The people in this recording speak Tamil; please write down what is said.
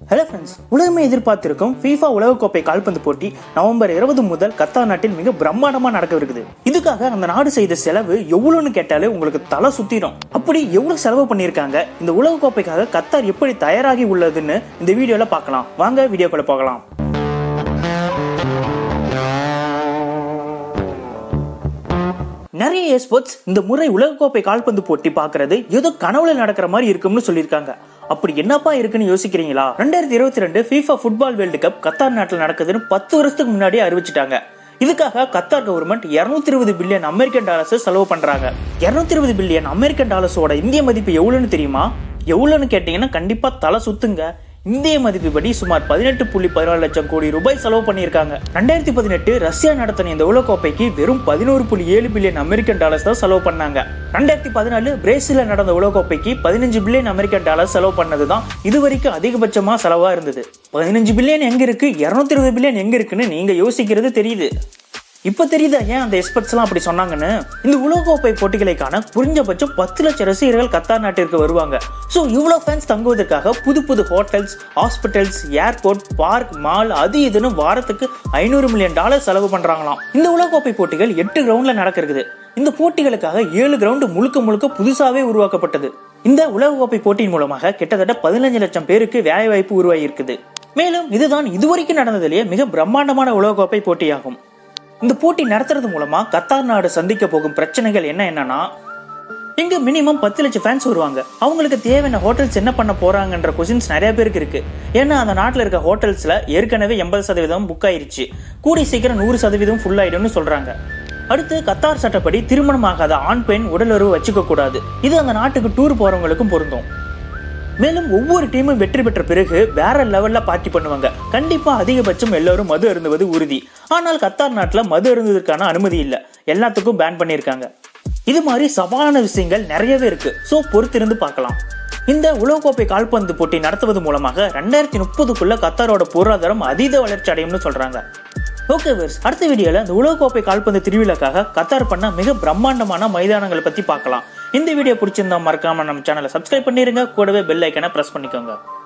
ஹலோ ஃப்ரெண்ட்ஸ் உலகமே எதிர்பார்த்திருக்கும் FIFA உலகக்கோப்பை கால்பந்து போட்டி நவம்பர் இருபது முதல் கத்தார் நாட்டில் மிக பிரம்மாண்டமா நடக்கவிருக்குது இதுக்காக அந்த நாடு செய்த செலவு எவ்வளவுன்னு கேட்டாலே உங்களுக்கு தலை சுத்திடும் அப்படி எவ்வளவு செலவு பண்ணியிருக்காங்க இந்த உலகக்கோப்பைக்காக கத்தார் எப்படி தயாராகி உள்ளதுன்னு இந்த வீடியோல பார்க்கலாம் வாங்க வீடியோக்குள்ள போகலாம் நிறைய எஸ்போர்ட்ஸ் இந்த முறை உலகக்கோப்பை கால்பந்து போட்டி பார்க்கறது ஏதோ கனவுல நடக்கிற மாதிரி இருக்கும்னு சொல்லியிருக்காங்க அப்படி என்னப்பா இருக்குன்னு யோசிக்கிறீங்களா ரெண்டாயிரத்தி இருபத்தி ரெண்டு FIFA football world cup Qatar நாட்டில் நடக்குதுன்னு பத்து வருஷத்துக்கு முன்னாடியே அறிவிச்சிட்டாங்க இதுக்காக கத்தார் கவர்மெண்ட் 220 இருபது பில்லியன் அமெரிக்கன் டாலர்ஸ் செலவு பண்றாங்க 220 இருபது பில்லியன் அமெரிக்கன் டாலர்ஸோட இந்திய மதிப்பு எவ்வளவுன்னு தெரியுமா எவ்வளவுன்னு கேட்டீங்கன்னா கண்டிப்பா தலை சுத்துங்க இந்திய மதிப்புப்படி சுமார் பதினெட்டு புள்ளி பதினாலு லட்சம் கோடி ரூபாய் செலவு பண்ணியிருக்காங்க ரெண்டாயிரத்தி பதினெட்டு ரஷ்யா நடத்தின இந்த உலகக்கோப்பைக்கு வெறும் பதினோரு புள்ளி ஏழு பில்லியன் அமெரிக்கன் டாலர்ஸ் தான் செலவு பண்ணாங்க ரெண்டாயிரத்தி பதினாலு பிரேசில நடந்த உலகக்கோப்பைக்கு பதினஞ்சு பில்லியன் அமெரிக்கன் டாலர் செலவு பண்ணது தான் இதுவரைக்கும் அதிகபட்சமா செலவா இருந்தது பதினஞ்சு பில்லியன் எங்க இருக்கு இருநூத்தி இருபது பில்லியன் எங்க இருக்குன்னு நீங்க யோசிக்கிறது தெரியுது இப்ப தெரியுதா ஏன் அந்த எக்ஸ்பர்ட்ஸ் எல்லாம் அப்படி சொன்னாங்கன்னு இந்த உலகக்கோப்பை போட்டிகளை காண குறைஞ்சபட்சம் பத்து லட்சம் ரசிகர்கள் கத்தார் நாட்டிற்கு வருவாங்க சோ இவ்வளவு ஃபேன்ஸ் தங்குவதற்காக புது புது hotels hospitals airport park mall அது இதுன்னு வாரத்துக்கு ஐநூறு மில்லியன் டாலர் செலவு பண்றாங்களாம் இந்த உலகக்கோப்பை போட்டிகள் எட்டு கிரவுண்ட்ல நடக்கிறது இந்த போட்டிகளுக்காக ஏழு கிரவுண்ட் முழுக்க முழுக்க புதுசாவே உருவாக்கப்பட்டது இந்த உலகக்கோப்பை போட்டியின் மூலமாக கிட்டத்தட்ட பதினஞ்சு லட்சம் பேருக்கு வேலை வாய்ப்பு உருவாகி இருக்குது மேலும் இதுதான் இதுவரைக்கும் நடந்ததிலேயே மிக பிரம்மாண்டமான உலகக்கோப்பை போட்டியாகும் இந்த போட்டி நடத்துறது மூலமா கத்தார் நாடு சந்திக்க போகும் பிரச்சனைகள் என்ன என்னன்னா இங்க மினிமம் பத்து லட்சம் ஃபேன்ஸ் வருவாங்க அவங்களுக்கு தேவையான ஹோட்டல்ஸ் என்ன பண்ண போறாங்கன்ற கொஸ்டின்ஸ் நிறைய பேருக்கு இருக்கு ஏன்னா அந்த நாட்டில் இருக்க ஹோட்டல்ஸ்ல ஏற்கனவே எண்பது சதவீதம் புக் ஆயிருச்சு கூடி சீக்கிரம் நூறு சதவீதம் ஃபுல் ஆயிடும்னு சொல்றாங்க அடுத்து கத்தார் சட்டப்படி திருமணம் ஆகாத ஆண் பெண் உடலுறவு வச்சுக்க கூடாது இது அந்த நாட்டுக்கு டூர் போறவங்களுக்கும் பொருந்தும் மேலும் ஒவ்வொரு டீமும் வெற்றி பெற்ற பிறகு வேற லெவல்ல பார்ட்டி பண்ணுவாங்க கண்டிப்பா அதிகபட்சம் எல்லாரும் மது அருந்துவது உறுதி ஆனால் கத்தார் நாட்டுல மது அருந்துவதற்கான அனுமதி இல்ல எல்லாத்துக்கும் பேன் பண்ணியிருக்காங்க இது மாதிரி சவாலான விஷயங்கள் நிறையவே இருக்கு சோ பொறுத்திருந்து பார்க்கலாம் இந்த உலகக்கோப்பை கால்பந்து போட்டி நடத்துவது மூலமாக ரெண்டாயிரத்தி முப்பதுக்குள்ள கத்தாரோட பொருளாதாரம் அதீத வளர்ச்சி அடையும்னு சொல்றாங்க ஓகே விர்ஸ் அடுத்த வீடியோல இந்த உலகக்கோப்பை கால்பந்து திருவிழாக்காக கத்தார் பண்ண மிக பிரம்மாண்டமான மைதானங்களை பத்தி பார்க்கலாம் இந்த வீடியோ பிடிச்சிருந்தா மறக்காம நம்ம சேனலை சப்ஸ்கிரைப் பண்ணிருங்க கூடவே பெல் ஐக்கனை பிரஸ் பண்ணிக்கோங்க